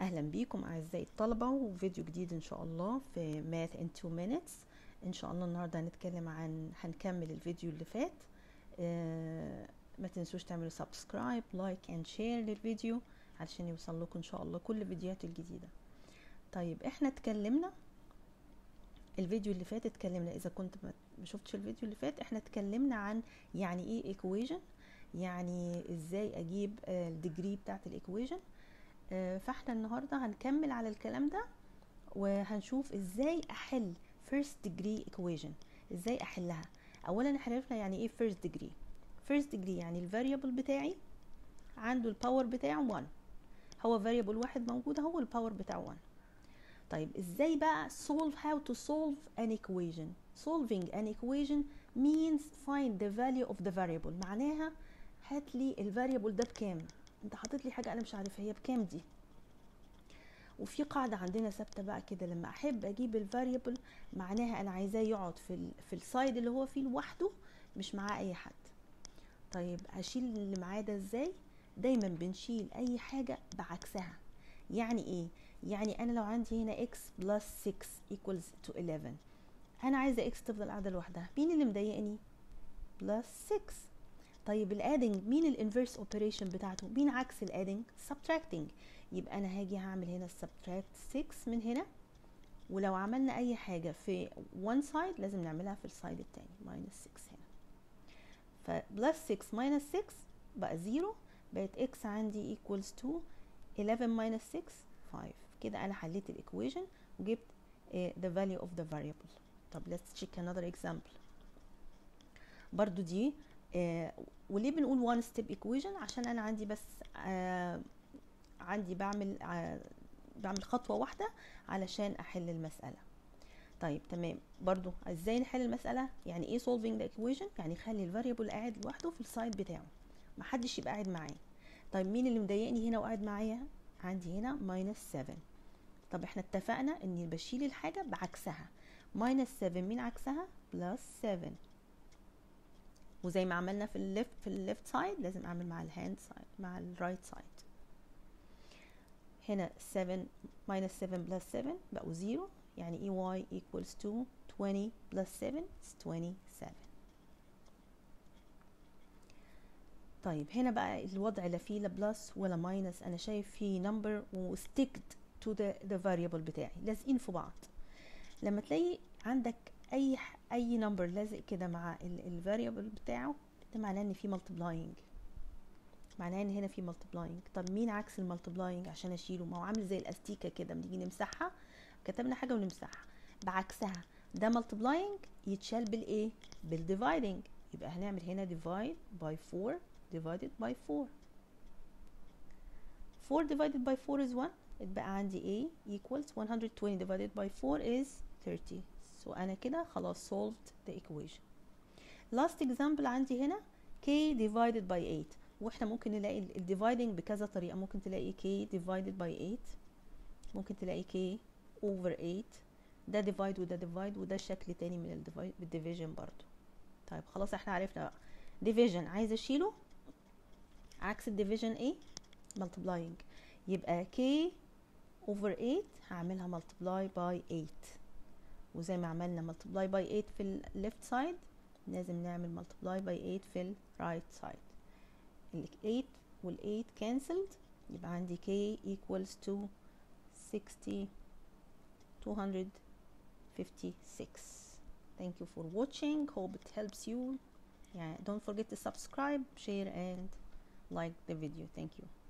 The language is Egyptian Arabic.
اهلا بيكم اعزائي الطلبه وفيديو جديد ان شاء الله في Math in 2 minutes ان شاء الله النهارده هنتكلم عن هنكمل الفيديو اللي فات آه ما تنسوش تعملوا سبسكرايب لايك اند شير للفيديو علشان يوصل لكم ان شاء الله كل الفيديوهات الجديده طيب احنا اتكلمنا الفيديو اللي فات اتكلمنا اذا كنت ما شفتش الفيديو اللي فات احنا اتكلمنا عن يعني ايه ايكويشن يعني ازاي اجيب الديجري بتاعت الايكويشن فاحنا النهارده هنكمل على الكلام ده وهنشوف ازاي احل first degree equation ازاي احلها اولا احنا عرفنا يعني ايه first degree first degree يعني الفاريبل بتاعي عنده الباور بتاعه 1 هو فاريبل واحد موجود هو الباور بتاعه 1 طيب ازاي بقى solve how to solve an equation solving an equation means find the value of the variable معناها هات لي الفاريبل ده بكام انت حاطط لي حاجه انا مش عارفه هي بكام دي وفي قاعده عندنا ثابته بقى كده لما احب اجيب الفاريبل معناها انا عايزاه يقعد في ال في السايد اللي هو فيه لوحده مش معاه اي حد طيب هشيل اللي معاه ده ازاي دايما بنشيل اي حاجه بعكسها يعني ايه يعني انا لو عندي هنا x plus 6 equals to 11 انا عايزه x تفضل قاعده لوحدها مين اللي مضايقني plus 6 طيب الادنج مين الانفيرس اوبريشن بتاعته مين عكس الادنج subtracting يبقى انا هاجي هعمل هنا subtract 6 من هنا ولو عملنا اي حاجه في one side لازم نعملها في السايد التاني minus 6 هنا ف plus 6 minus 6 بقى 0 بقت x عندي equals to 11 minus 6 5 كده انا حليت الايكويشن وجبت uh, the value of the variable طب let's check another example برضو دي آه وليه بنقول one step equation عشان انا عندي بس آه عندي بعمل آه بعمل خطوة واحدة علشان احل المسألة طيب تمام برضو ازاي نحل المسألة يعني ايه solving the equation يعني خلي الفاريبل قاعد لوحده في السايد بتاعه محدش يبقى قاعد معاه طيب مين اللي مضايقني هنا وقاعد معايا عندي هنا minus 7 طب احنا اتفقنا اني بشيل الحاجة بعكسها minus 7 مين عكسها plus 7 وزي ما عملنا في الليفت في الليفت سايد لازم اعمل مع الهاند سايد مع الرايت سايد هنا 7 minus 7 plus 7 بقوا 0 يعني اي y equals to 20 plus 7 is 27 طيب هنا بقى الوضع لا فيه لا بلس ولا ماينس انا شايف فيه نمبر وستيكد تو ذا ذا فاريبل بتاعي لازقين في بعض لما تلاقي عندك اي اي نمبر لازق كده مع الفاريبل بتاعه ده معناه ان في ملتبلاينج معناه ان هنا في ملتبلاينج طب مين عكس الملتبلاينج عشان اشيله ما هو عامل زي الاستيكه كده بنيجي نمسحها كتبنا حاجه ونمسحها بعكسها ده ملتبلاينج يتشال بالايه بالديفايدنج يبقى هنعمل هنا ديفايد باي 4 divided by 4 4 divided by 4 is 1 اتبقى عندي a equals 120 divided by 4 is 30 so أنا كده خلاص solved the equation last example عندي هنا k divided by 8 واحنا ممكن نلاقي ال dividing بكذا طريقة ممكن تلاقي k divided by 8 ممكن تلاقي k over 8 ده divide وده divide وده شكل تاني من ال division برضو طيب خلاص احنا عرفنا بقى division عايز اشيله عكس الديفيجن ايه multiplying يبقى k over 8 هعملها multiply by 8 وزي ما عملنا multiply by 8 في ال left side لازم نعمل multiply by 8 في ال right side ال 8 وال 8 cancelled يبقى عندي k equals to 60 256 thank you for watching hope it helps you yeah don't forget to subscribe share and like the video thank you